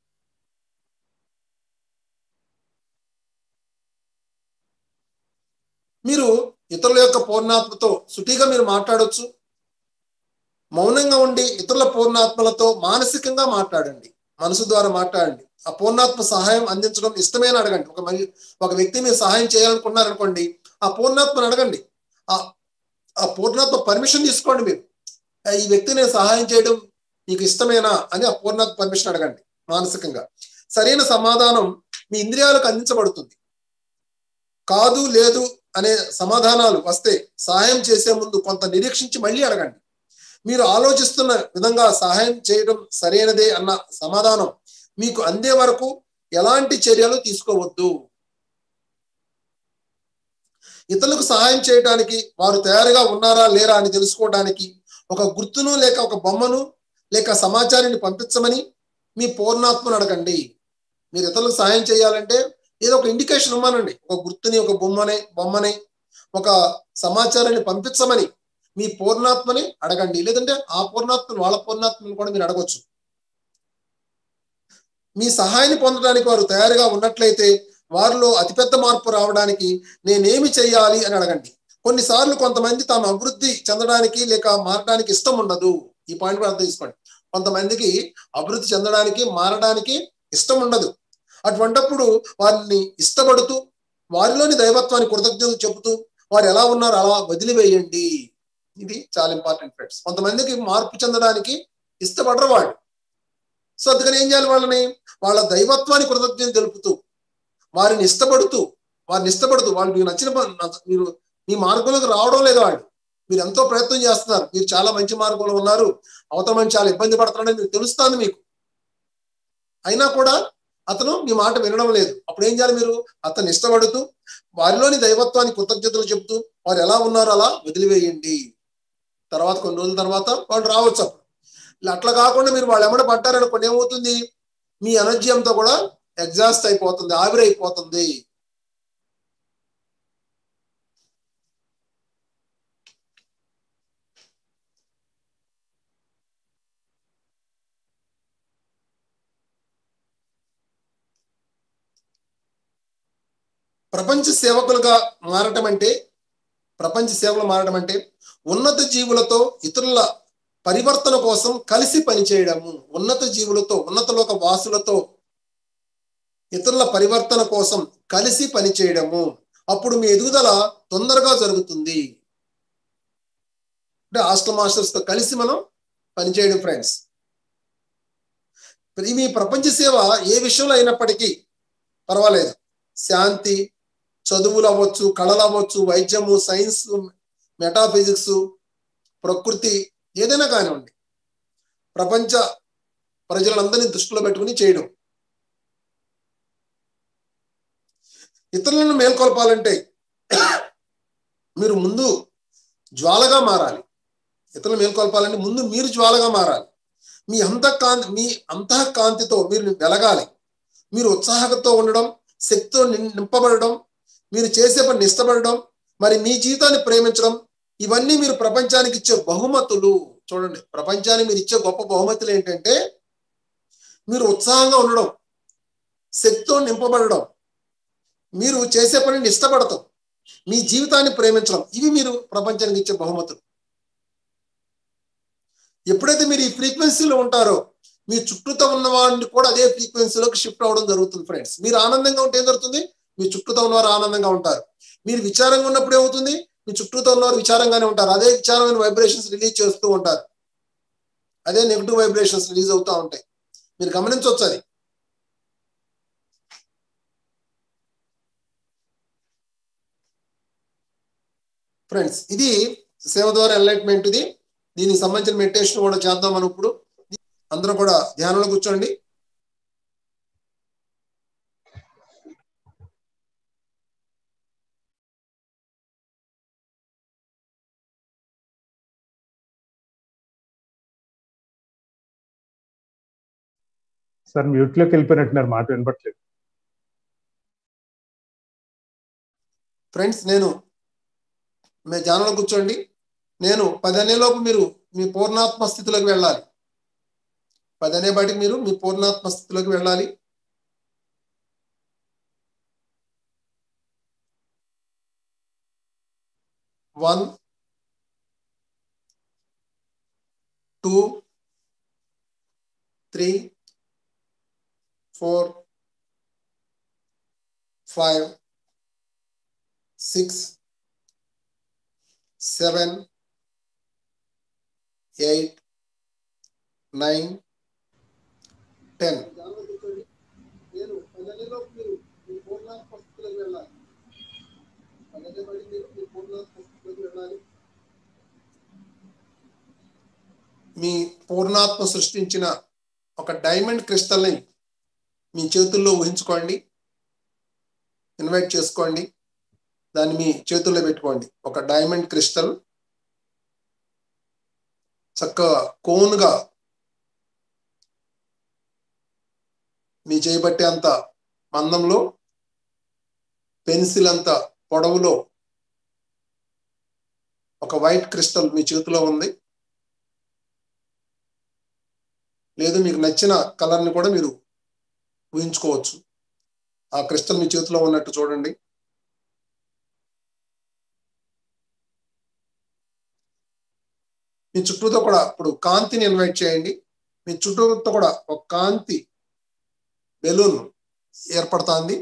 మీరు ఇతరుల యొక్క పూర్ణాత్మతో సుటిగా మీరు మాట్లాడవచ్చు మౌనంగా ఉండి ఇతరుల పూర్ణాత్మలతో మానసికంగా మాట్లాడండి మనసు ద్వారా మాట్లాడండి ఆ పూర్ణాత్మ సహాయం అందించడం ఇష్టమైన అడగండి ఒక మరి ఒక వ్యక్తి మీరు సహాయం చేయాలనుకున్నారనుకోండి ఆ పూర్ణాత్మను అడగండి ఆ ఆ పూర్ణాత్మ పర్మిషన్ తీసుకోండి మీరు ఈ వ్యక్తి నేను సహాయం చేయడం నీకు ఇష్టమేనా అని ఆ పూర్ణాత్మ పర్మిషన్ అడగండి మానసికంగా సరైన సమాధానం మీ ఇంద్రియాలకు అందించబడుతుంది కాదు లేదు అనే సమాధానాలు వస్తే సహాయం చేసే ముందు కొంత నిరీక్షించి మళ్ళీ అడగండి మీరు ఆలోచిస్తున్న విధంగా సహాయం చేయడం సరైనదే అన్న సమాధానం మీకు అందే వరకు ఎలాంటి చర్యలు తీసుకోవద్దు ఇతరులకు సహాయం చేయడానికి వారు తయారుగా ఉన్నారా లేరా అని తెలుసుకోవడానికి ఒక గుర్తును లేక ఒక బొమ్మను లేక సమాచారాన్ని పంపించమని మీ పూర్ణాత్మను అడగండి మీరు ఇతరులకు సహాయం చేయాలంటే ఏదో ఒక ఇండికేషన్ ఇవ్వమనండి ఒక గుర్తుని ఒక బొమ్మని బొమ్మని ఒక సమాచారాన్ని పంపించమని మీ పూర్ణాత్మని అడగండి లేదంటే ఆ పూర్ణాత్మను వాళ్ళ పూర్ణాత్మని కూడా మీరు అడగొచ్చు మీ సహాయాన్ని పొందడానికి వారు తయారుగా ఉన్నట్లయితే వారిలో అతిపెద్ద మార్పు రావడానికి నేనేమి చేయాలి అని అడగండి కొన్నిసార్లు కొంతమంది తాము అభివృద్ధి చెందడానికి లేక మారడానికి ఇష్టం ఉండదు ఈ పాయింట్ కూడా అర్థం చేసుకోండి కొంతమందికి అభివృద్ధి చెందడానికి మారడానికి ఇష్టం ఉండదు అటువంటప్పుడు వారిని ఇష్టపడుతూ వారిలోని దైవత్వాన్ని కృతజ్ఞతలు చెబుతూ వారు ఎలా ఉన్నారో అలా వదిలివేయండి ఇది చాలా ఇంపార్టెంట్ ఫ్రెండ్స్ కొంతమందికి మార్పు చెందడానికి ఇష్టపడరు వాళ్ళు సో అందుకని ఏం చేయాలి వాళ్ళని వాళ్ళ దైవత్వాన్ని కృతజ్ఞత తెలుపుతూ వారిని ఇష్టపడుతూ వారిని ఇష్టపడుతూ వాళ్ళు మీకు నచ్చిన మీరు మీ మార్గంలోకి రావడం లేదు వాళ్ళు మీరు ఎంతో ప్రయత్నం చేస్తున్నారు మీరు చాలా మంచి మార్గంలో ఉన్నారు అవతల మంది చాలా ఇబ్బంది పడుతున్నారని మీకు తెలుస్తుంది మీకు అయినా కూడా అతను మీ మాట వినడం లేదు అప్పుడు ఏం చేయాలి మీరు అతన్ని ఇష్టపడుతూ వారిలోని దైవత్వాన్ని కృతజ్ఞతలు చెబుతూ వారు ఎలా ఉన్నారో అలా వదిలివేయండి తర్వాత కొన్ని రోజుల తర్వాత వాళ్ళు రావచ్చు అప్పుడు అట్లా కాకుండా మీరు వాళ్ళు ఎమ్మడ పడ్డారనుకోండి ఏమవుతుంది మీ ఎనర్జీ అంతా కూడా ఎగ్జాస్ట్ అయిపోతుంది ఆవిరైపోతుంది ప్రపంచ సేవకులుగా మారటం అంటే ప్రపంచ సేవలు మారడం అంటే ఉన్నత జీవులతో ఇతరుల పరివర్తన కోసం కలిసి పనిచేయడము ఉన్నత జీవులతో ఉన్నత లోక వాసులతో ఇతరుల పరివర్తన కోసం కలిసి పనిచేయడము అప్పుడు మీ ఎదుగుదల తొందరగా జరుగుతుంది అంటే హాస్టల్ మాస్టర్స్ తో కలిసి మనం పనిచేయడం ఫ్రెండ్స్ మీ ప్రపంచ సేవ ఏ విషయంలో అయినప్పటికీ పర్వాలేదు శాంతి చదువులు అవ్వచ్చు కళలు అవ్వచ్చు వైద్యము సైన్స్ మెటాఫిజిక్స్ ప్రకృతి ఏదైనా కానివ్వండి ప్రపంచ ప్రజలందరినీ దృష్టిలో పెట్టుకుని చేయడం ఇతరులను మేల్కొల్పాలంటే మీరు ముందు జ్వాలగా మారాలి ఇతరులు మేల్కొల్పాలంటే ముందు మీరు జ్వాలగా మారాలి మీ అంతఃకాంతి మీ అంతఃకాంతితో మీరు వెలగాలి మీరు ఉత్సాహంతో ఉండడం శక్తితో నింపబడడం మీరు చేసే పని ఇష్టపడడం మరి మీ జీవితాన్ని ప్రేమించడం ఇవన్నీ మీరు ప్రపంచానికి ఇచ్చే బహుమతులు చూడండి ప్రపంచానికి మీరు ఇచ్చే గొప్ప బహుమతులు ఏంటంటే మీరు ఉత్సాహంగా ఉండడం శక్తితో నింపబడడం మీరు చేసే పనిని ఇష్టపడతాం మీ జీవితాన్ని ప్రేమించడం ఇవి మీరు ప్రపంచానికి ఇచ్చే బహుమతులు ఎప్పుడైతే మీరు ఈ ఫ్రీక్వెన్సీలో ఉంటారో మీ చుట్టూతో ఉన్న వాడిని కూడా అదే ఫ్రీక్వెన్సీలోకి షిఫ్ట్ అవ్వడం జరుగుతుంది ఫ్రెండ్స్ మీరు ఆనందంగా ఉంటే ఏం జరుగుతుంది మీ చుట్టూతో ఉన్నవారు ఆనందంగా ఉంటారు మీరు విచారంగా ఉన్నప్పుడు ఏమవుతుంది మీ చుట్టూతో ఉన్నవారు విచారంగానే ఉంటారు అదే విచారమైన వైబ్రేషన్స్ రిలీజ్ చేస్తూ ఉంటారు అదే నెగిటివ్ వైబ్రేషన్స్ రిలీజ్ అవుతూ ఉంటాయి మీరు గమనించవచ్చు అది ఫ్రెండ్స్ ఇది సేవ ద్వారా ఎన్లైట్మెంట్ ఇది దీనికి సంబంధించిన మెడిటేషన్ కూడా చేద్దాం మనం ఇప్పుడు అందరూ కూడా ధ్యానంలో కూర్చోండి సార్ మ్యూట్ లోకి వెళ్ళిపోయినట్టున్నారు మాట వినపట్లేదు ఫ్రెండ్స్ నేను మీ ధ్యానంలో కూర్చోండి నేను పదనేలోపు మీరు మీ పూర్ణాత్మ స్థితిలోకి వెళ్ళాలి పదనే బయటికి మీరు మీ పూర్ణాత్మ స్థితిలోకి వెళ్ళాలి one two three four five six seven eight nine ten నేను పదనేలో మీరు మీ పూర్ణాత్మ స్థితిలోకి వెళ్ళాలి పదనే బడి మీరు మీ పూర్ణాత్మ స్థితిలోకి వెళ్ళాలి మీ పూర్ణాత్మ సృష్టించిన ఒక డైమండ్ క్రిస్టల్ని మీ చేతుల్లో ఊహించుకోండి ఇన్వైట్ చేసుకోండి దాన్ని మీ చేతుల్లో పెట్టుకోండి ఒక డైమండ్ క్రిస్టల్ చక్కగా కోన్గా మీ చేయబట్టే అంత మందంలో పెన్సిల్ అంత పొడవులో ఒక వైట్ క్రిస్టల్ మీ చేతిలో ఉంది లేదు మీకు నచ్చిన కలర్ని కూడా మీరు ఊహించుకోవచ్చు ఆ క్రిస్టల్ మీ చేతిలో ఉన్నట్టు చూడండి మీ చుట్టూతో కూడా ఇప్పుడు కాంతిని ఇన్వైట్ చేయండి మీ చుట్టూతో కూడా ఒక కాంతి బెలూన్ ఏర్పడుతుంది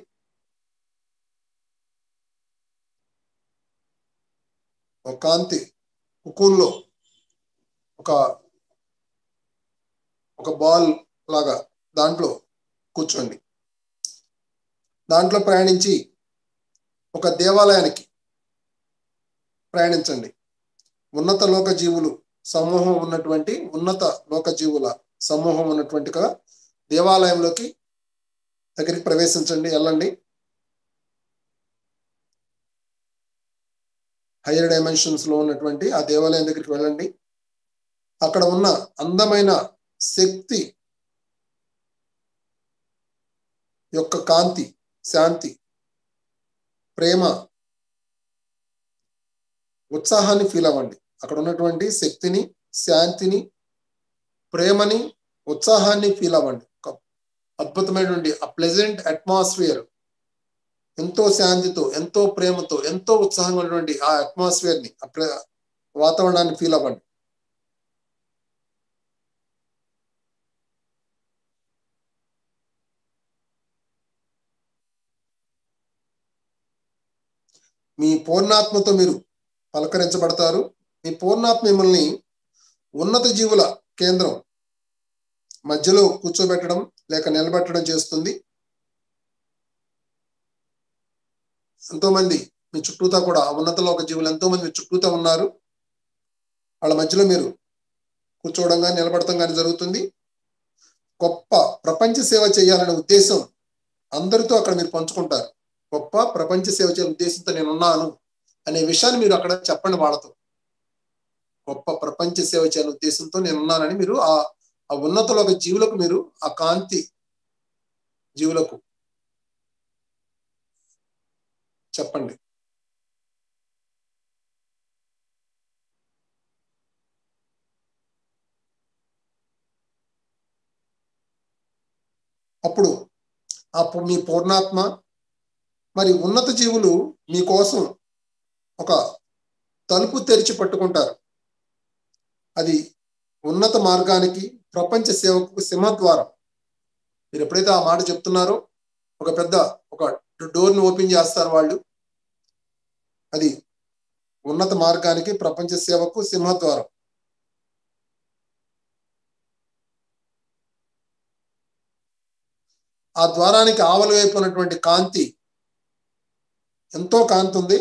ఒక కాంతి కుకూన్లో ఒక ఒక బాల్ లాగా దాంట్లో కూర్చోండి దాంట్లో ప్రయాణించి ఒక దేవాలయానికి ప్రయాణించండి ఉన్నత లోక జీవులు సమూహం ఉన్నటువంటి ఉన్నత లోక జీవుల సమూహం ఉన్నటువంటి కదా దేవాలయంలోకి దగ్గరికి ప్రవేశించండి వెళ్ళండి హయ్యర్ డైమెన్షన్స్ లో ఉన్నటువంటి ఆ దేవాలయం దగ్గరికి వెళ్ళండి అక్కడ ఉన్న అందమైన శక్తి యొక్క కాంతి శాంతి ప్రేమ ఉత్సాహాన్ని ఫీల్ అవ్వండి అక్కడ ఉన్నటువంటి శక్తిని శాంతిని ప్రేమని ఉత్సాహాన్ని ఫీల్ అవ్వండి ఒక అద్భుతమైనటువంటి ఆ ప్లెజెంట్ అట్మాస్ఫియర్ ఎంతో శాంతితో ఎంతో ప్రేమతో ఎంతో ఉత్సాహంగా ఉన్నటువంటి ఆ అట్మాస్ఫియర్ ని ఆ వాతావరణాన్ని ఫీల్ అవ్వండి మీ పూర్ణాత్మతో మీరు పలకరించబడతారు మీ పూర్ణాత్మ మిమ్మల్ని ఉన్నత జీవుల కేంద్రం మధ్యలో కూర్చోబెట్టడం లేక నిలబెట్టడం చేస్తుంది ఎంతో మంది మీ చుట్టూతా కూడా ఉన్నత లోక జీవులు ఎంతో మంది మీ చుట్టూతా ఉన్నారు వాళ్ళ మధ్యలో మీరు కూర్చోవడం కానీ నిలబడటం కానీ జరుగుతుంది గొప్ప ప్రపంచ సేవ చేయాలనే ఉద్దేశం అందరితో అక్కడ మీరు పంచుకుంటారు గొప్ప ప్రపంచ సేవ చేయాలనే ఉద్దేశంతో నేను ఉన్నాను అనే విషయాన్ని మీరు అక్కడ చెప్పండి వాళ్ళతో గొప్ప ప్రపంచ సేవ చేయాలనే ఉద్దేశంతో నేను ఉన్నానని మీరు ఆ ఆ ఉన్నతలో ఒక జీవులకు మీరు ఆ కాంతి జీవులకు చెప్పండి అప్పుడు ఆ పు- మీ పూర్ణాత్మ మరి ఉన్నత జీవులు మీకోసం ఒక తలుపు తెరిచి పట్టుకుంటారు అది ఉన్నత మార్గానికి ప్రపంచ సేవకు సింహద్వారం మీరు ఎప్పుడైతే ఆ మాట చెప్తున్నారో ఒక పెద్ద ఒక డోర్ని ఓపెన్ చేస్తారు వాళ్ళు అది ఉన్నత మార్గానికి ప్రపంచ సేవకు సింహద్వారం ఆ ద్వారానికి ఆవల వైపు ఉన్నటువంటి కాంతి ఎంతో కాంతి ఉంది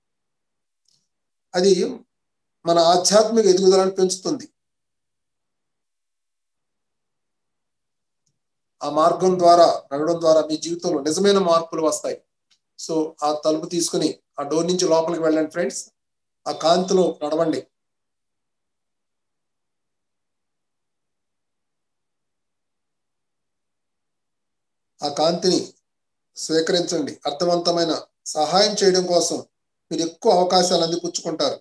అది మన ఆధ్యాత్మిక ఎదుగుదలను పెంచుతుంది ఆ మార్గం ద్వారా నడవడం ద్వారా మీ జీవితంలో నిజమైన మార్పులు వస్తాయి సో ఆ తలుపు తీసుకుని ఆ డోర్ నుంచి లోపలికి వెళ్ళండి ఫ్రెండ్స్ ఆ కాంతిలో నడవండి ఆ కాంతిని స్వీకరించండి అర్థవంతమైన సహాయం చేయడం కోసం మీరు ఎక్కువ అవకాశాలు అందిపుచ్చుకుంటారు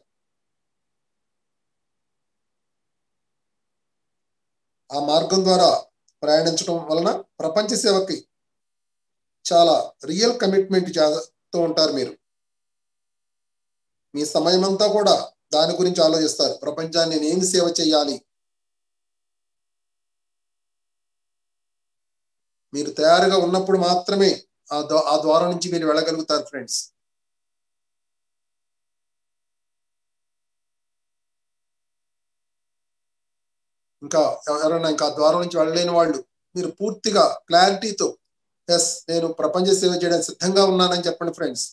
ఆ మార్గం ద్వారా ప్రయాణించడం వలన ప్రపంచ సేవకి చాలా రియల్ కమిట్మెంట్ చేస్తూ ఉంటారు మీరు మీ సమయం అంతా కూడా దాని గురించి ఆలోచిస్తారు ప్రపంచాన్ని నేను ఏమి సేవ చేయాలి మీరు తయారుగా ఉన్నప్పుడు మాత్రమే ఆ ఆ ద్వారం నుంచి మీరు వెళ్ళగలుగుతారు ఫ్రెండ్స్ ఇంకా ఎవరైనా ఇంకా ద్వారం నుంచి వెళ్ళలేని వాళ్ళు మీరు పూర్తిగా క్లారిటీతో ఎస్ నేను ప్రపంచ సేవ చేయడానికి సిద్ధంగా ఉన్నానని చెప్పండి ఫ్రెండ్స్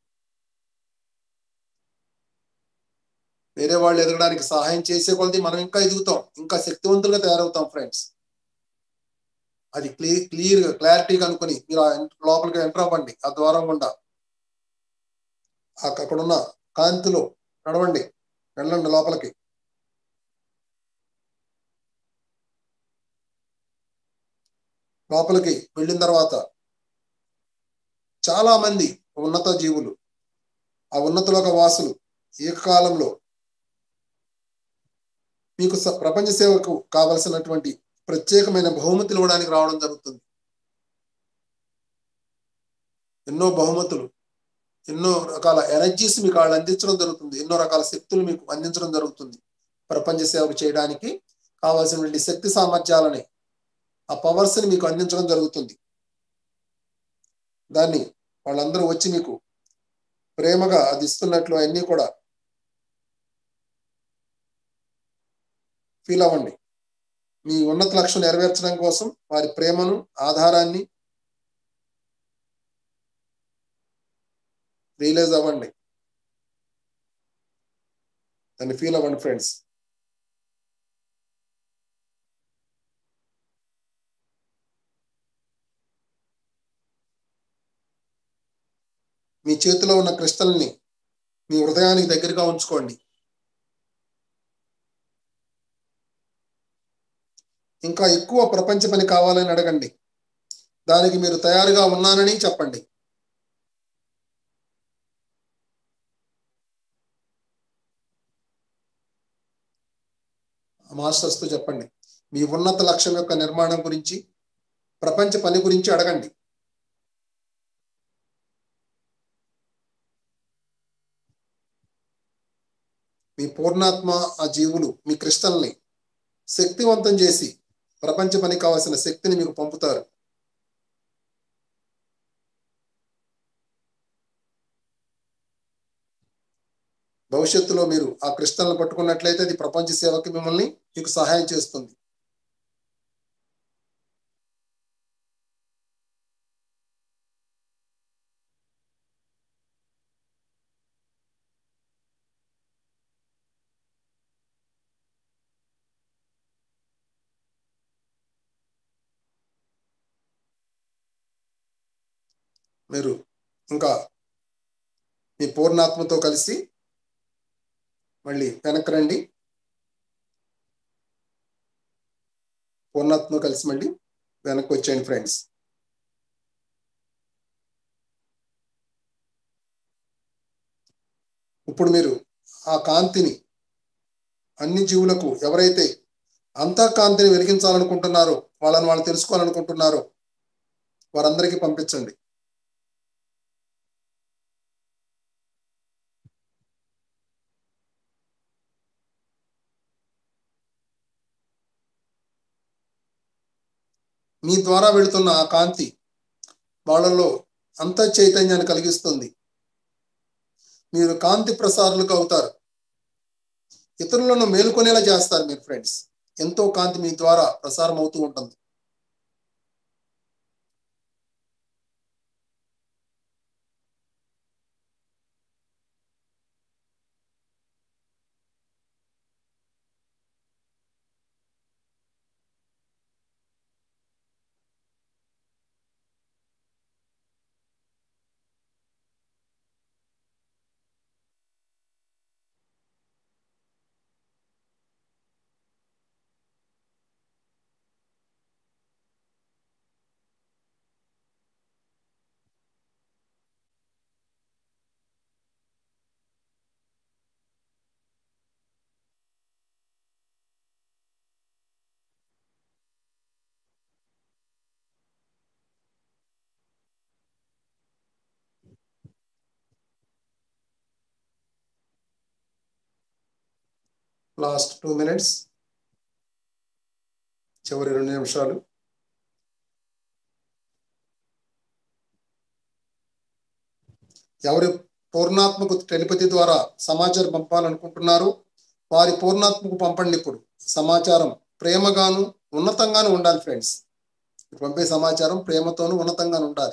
వేరే వాళ్ళు ఎదగడానికి సహాయం చేసే కొలది మనం ఇంకా ఎదుగుతాం ఇంకా శక్తివంతులుగా తయారవుతాం ఫ్రెండ్స్ అది క్లియర్ క్లియర్గా క్లారిటీగా అనుకుని మీరు లోపలికి ఎంటర్ అవ్వండి ఆ ద్వారం గుండా అక్కడున్న కాంతిలో నడవండి వెళ్ళండి లోపలికి లోపలికి వెళ్ళిన తర్వాత చాలా మంది ఉన్నత జీవులు ఆ ఉన్నతలోక వాసులు ఏకకాలంలో మీకు ప్రపంచ సేవకు కావలసినటువంటి ప్రత్యేకమైన బహుమతులు ఇవ్వడానికి రావడం జరుగుతుంది ఎన్నో బహుమతులు ఎన్నో రకాల ఎనర్జీస్ మీకు వాళ్ళు అందించడం జరుగుతుంది ఎన్నో రకాల శక్తులు మీకు అందించడం జరుగుతుంది ప్రపంచ సేవకు చేయడానికి కావాల్సినటువంటి శక్తి సామర్థ్యాలని ఆ పవర్స్ ని మీకు అందించడం జరుగుతుంది దాన్ని వాళ్ళందరూ వచ్చి మీకు ప్రేమగా అది ఇస్తున్నట్లు అన్నీ కూడా ఫీల్ అవ్వండి మీ ఉన్నత లక్ష్యం నెరవేర్చడం కోసం వారి ప్రేమను ఆధారాన్ని రియలైజ్ అవ్వండి దాన్ని ఫీల్ అవ్వండి ఫ్రెండ్స్ మీ చేతిలో ఉన్న క్రిస్టల్ని మీ హృదయానికి దగ్గరగా ఉంచుకోండి ఇంకా ఎక్కువ ప్రపంచ పని కావాలని అడగండి దానికి మీరు తయారుగా ఉన్నానని చెప్పండి మాస్టర్స్తో చెప్పండి మీ ఉన్నత లక్ష్యం యొక్క నిర్మాణం గురించి ప్రపంచ పని గురించి అడగండి మీ పూర్ణాత్మ ఆ జీవులు మీ క్రిస్టల్ని శక్తివంతం చేసి ప్రపంచ పని కావాల్సిన శక్తిని మీకు పంపుతారు భవిష్యత్తులో మీరు ఆ క్రిస్టల్ని పట్టుకున్నట్లయితే అది ప్రపంచ సేవకి మిమ్మల్ని మీకు సహాయం చేస్తుంది మీరు ఇంకా మీ పూర్ణాత్మతో కలిసి మళ్ళీ వెనక్కి రండి పూర్ణాత్మ కలిసి మళ్ళీ వెనక్కి వచ్చేయండి ఫ్రెండ్స్ ఇప్పుడు మీరు ఆ కాంతిని అన్ని జీవులకు ఎవరైతే అంతా కాంతిని వెలిగించాలనుకుంటున్నారో వాళ్ళని వాళ్ళు తెలుసుకోవాలనుకుంటున్నారో వారందరికీ పంపించండి మీ ద్వారా వెళుతున్న ఆ కాంతి వాళ్ళలో అంత చైతన్యాన్ని కలిగిస్తుంది మీరు కాంతి ప్రసారులకు అవుతారు ఇతరులను మేలుకొనేలా చేస్తారు మీరు ఫ్రెండ్స్ ఎంతో కాంతి మీ ద్వారా ప్రసారం అవుతూ ఉంటుంది లాస్ట్ టూ మినిట్స్ చివరి రెండు నిమిషాలు ఎవరి పూర్ణాత్మకు టెలిపతి ద్వారా సమాచారం పంపాలనుకుంటున్నారు వారి పూర్ణాత్మకు పంపండి ఇప్పుడు సమాచారం ప్రేమగాను ఉన్నతంగాను ఉండాలి ఫ్రెండ్స్ పంపే సమాచారం ప్రేమతోనూ ఉన్నతంగాను ఉండాలి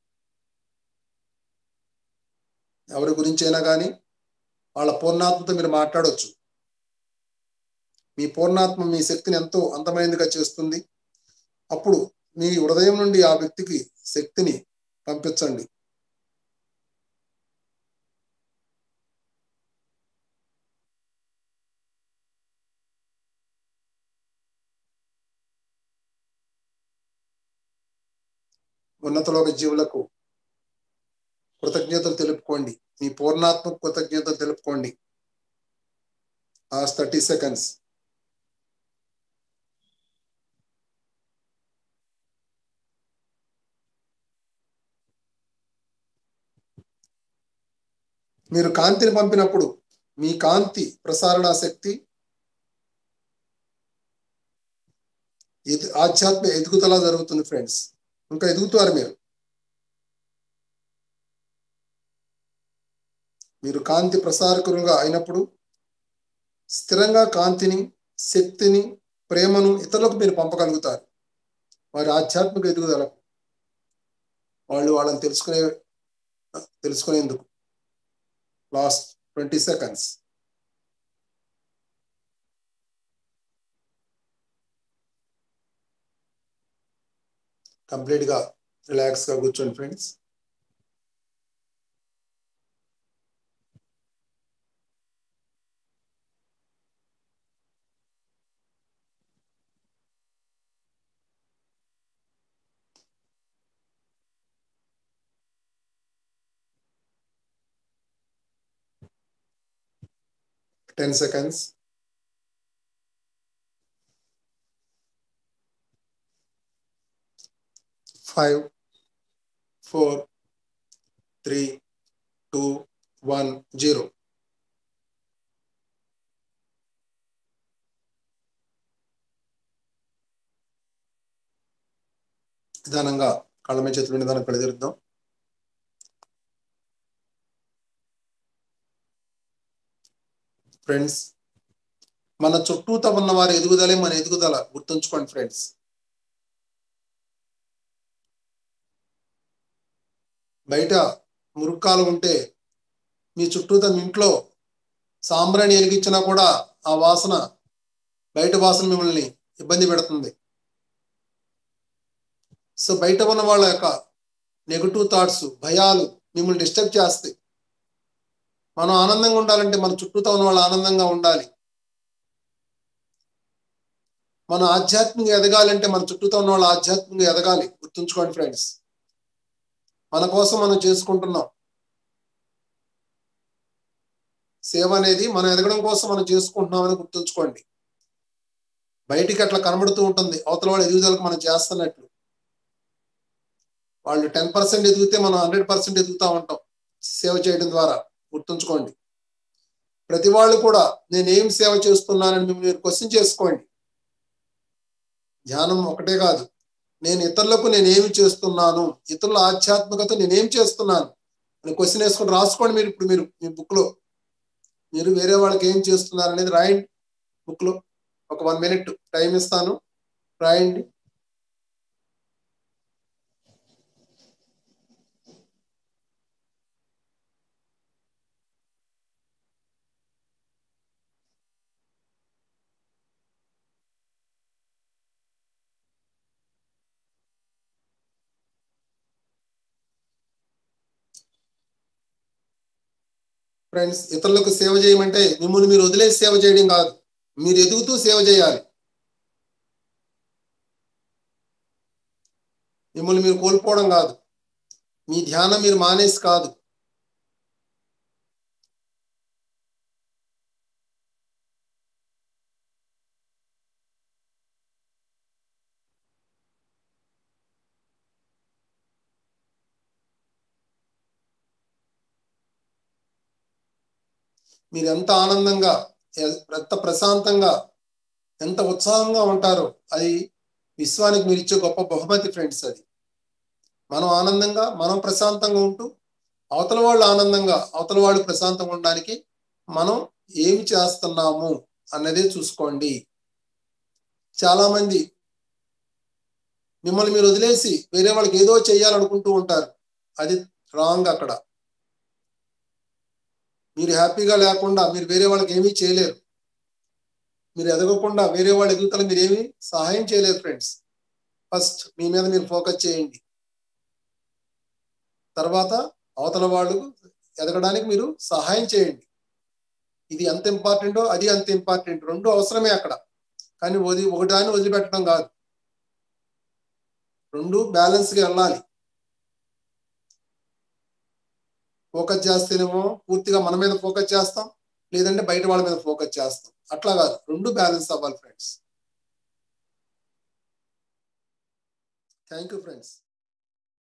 ఎవరి గురించి అయినా కానీ వాళ్ళ పూర్ణాత్మతో మీరు మాట్లాడవచ్చు మీ పూర్ణాత్మ మీ శక్తిని ఎంతో అందమైనదిగా చేస్తుంది అప్పుడు మీ హృదయం నుండి ఆ వ్యక్తికి శక్తిని పంపించండి ఉన్నతలోక జీవులకు కృతజ్ఞతలు తెలుపుకోండి మీ పూర్ణాత్మ కృతజ్ఞతలు తెలుపుకోండి లాస్ట్ థర్టీ సెకండ్స్ మీరు కాంతిని పంపినప్పుడు మీ కాంతి ప్రసారణ శక్తి ఆధ్యాత్మ ఎదుగుదల జరుగుతుంది ఫ్రెండ్స్ ఇంకా ఎదుగుతారు మీరు మీరు కాంతి ప్రసారకులుగా అయినప్పుడు స్థిరంగా కాంతిని శక్తిని ప్రేమను ఇతరులకు మీరు పంపగలుగుతారు వారి ఆధ్యాత్మిక ఎదుగుదలకు వాళ్ళు వాళ్ళని తెలుసుకునే తెలుసుకునేందుకు లాస్ట్ ట్వంటీ సెకండ్స్ కంప్లీట్ గా రిలాక్స్ గా కూర్చోండి friends ten seconds five four three two one zero నిదానంగా కళ్ళ మీద చేతులు నిదానం కళ్ళదిరుద్దాం ఫ్రెండ్స్ మన చుట్టూతో ఉన్న వారి ఎదుగుదలే మన ఎదుగుదల గుర్తుంచుకోండి ఫ్రెండ్స్ బయట మురుక్కాలు ఉంటే మీ చుట్టూతో మీ ఇంట్లో సాంబ్రాణి వెలిగించినా కూడా ఆ వాసన బయట వాసన మిమ్మల్ని ఇబ్బంది పెడుతుంది సో బయట ఉన్న వాళ్ళ యొక్క నెగటివ్ థాట్స్ భయాలు మిమ్మల్ని డిస్టర్బ్ చేస్తాయి మనం ఆనందంగా ఉండాలంటే మన చుట్టూతో ఉన్న వాళ్ళు ఆనందంగా ఉండాలి మన ఆధ్యాత్మికంగా ఎదగాలంటే మన చుట్టూతో ఉన్న వాళ్ళు ఆధ్యాత్మికంగా ఎదగాలి గుర్తుంచుకోండి ఫ్రెండ్స్ మన కోసం మనం చేసుకుంటున్నాం సేవ అనేది మనం ఎదగడం కోసం మనం చేసుకుంటున్నామని గుర్తుంచుకోండి బయటికి అట్లా కనబడుతూ ఉంటుంది అవతల వాళ్ళ ఎదుగుదలకు మనం చేస్తున్నట్లు వాళ్ళు టెన్ పర్సెంట్ ఎదిగితే మనం హండ్రెడ్ పర్సెంట్ ఎదుగుతూ ఉంటాం సేవ చేయడం ద్వారా గుర్తుంచుకోండి ప్రతి వాళ్ళు కూడా నేను ఏం సేవ చేస్తున్నానని మీరు క్వశ్చన్ చేసుకోండి ధ్యానం ఒకటే కాదు నేను ఇతరులకు నేనేమి చేస్తున్నాను ఇతరుల ఆధ్యాత్మికత నేనేం చేస్తున్నాను అని క్వశ్చన్ వేసుకొని రాసుకోండి మీరు ఇప్పుడు మీరు మీ బుక్ లో మీరు వేరే వాళ్ళకి ఏం చేస్తున్నారు అనేది రాయండి బుక్ లో ఒక వన్ మినిట్ టైం ఇస్తాను రాయండి ఫ్రెండ్స్ ఇతరులకు సేవ చేయమంటే మిమ్మల్ని మీరు వదిలేసి సేవ చేయడం కాదు మీరు ఎదుగుతూ సేవ చేయాలి మిమ్మల్ని మీరు కోల్పోవడం కాదు మీ ధ్యానం మీరు మానేసి కాదు మీరు ఎంత ఆనందంగా ఎంత ప్రశాంతంగా ఎంత ఉత్సాహంగా ఉంటారో అది విశ్వానికి మీరు ఇచ్చే గొప్ప బహుమతి ఫ్రెండ్స్ అది మనం ఆనందంగా మనం ప్రశాంతంగా ఉంటూ అవతల వాళ్ళు ఆనందంగా అవతల వాళ్ళు ప్రశాంతంగా ఉండడానికి మనం ఏమి చేస్తున్నాము అన్నదే చూసుకోండి చాలా మంది మిమ్మల్ని మీరు వదిలేసి వేరే వాళ్ళకి ఏదో చేయాలనుకుంటూ ఉంటారు అది రాంగ్ అక్కడ మీరు హ్యాపీగా లేకుండా మీరు వేరే వాళ్ళకి ఏమీ చేయలేరు మీరు ఎదగకుండా వేరే వాళ్ళ ఎదుగుతల మీరు ఏమీ సహాయం చేయలేరు ఫ్రెండ్స్ ఫస్ట్ మీ మీద మీరు ఫోకస్ చేయండి తర్వాత అవతల వాళ్ళు ఎదగడానికి మీరు సహాయం చేయండి ఇది ఎంత ఇంపార్టెంటో అది అంత ఇంపార్టెంట్ రెండు అవసరమే అక్కడ కానీ వది ఒకదాన్ని వదిలిపెట్టడం కాదు రెండు బ్యాలెన్స్గా వెళ్ళాలి ఫోకస్ చేస్తేనేమో పూర్తిగా మన మీద ఫోకస్ చేస్తాం లేదంటే బయట వాళ్ళ మీద ఫోకస్ చేస్తాం అట్లా కాదు రెండు బ్యాలెన్స్ అవ్వాలి ఫ్రెండ్స్ థ్యాంక్ యూ ఫ్రెండ్స్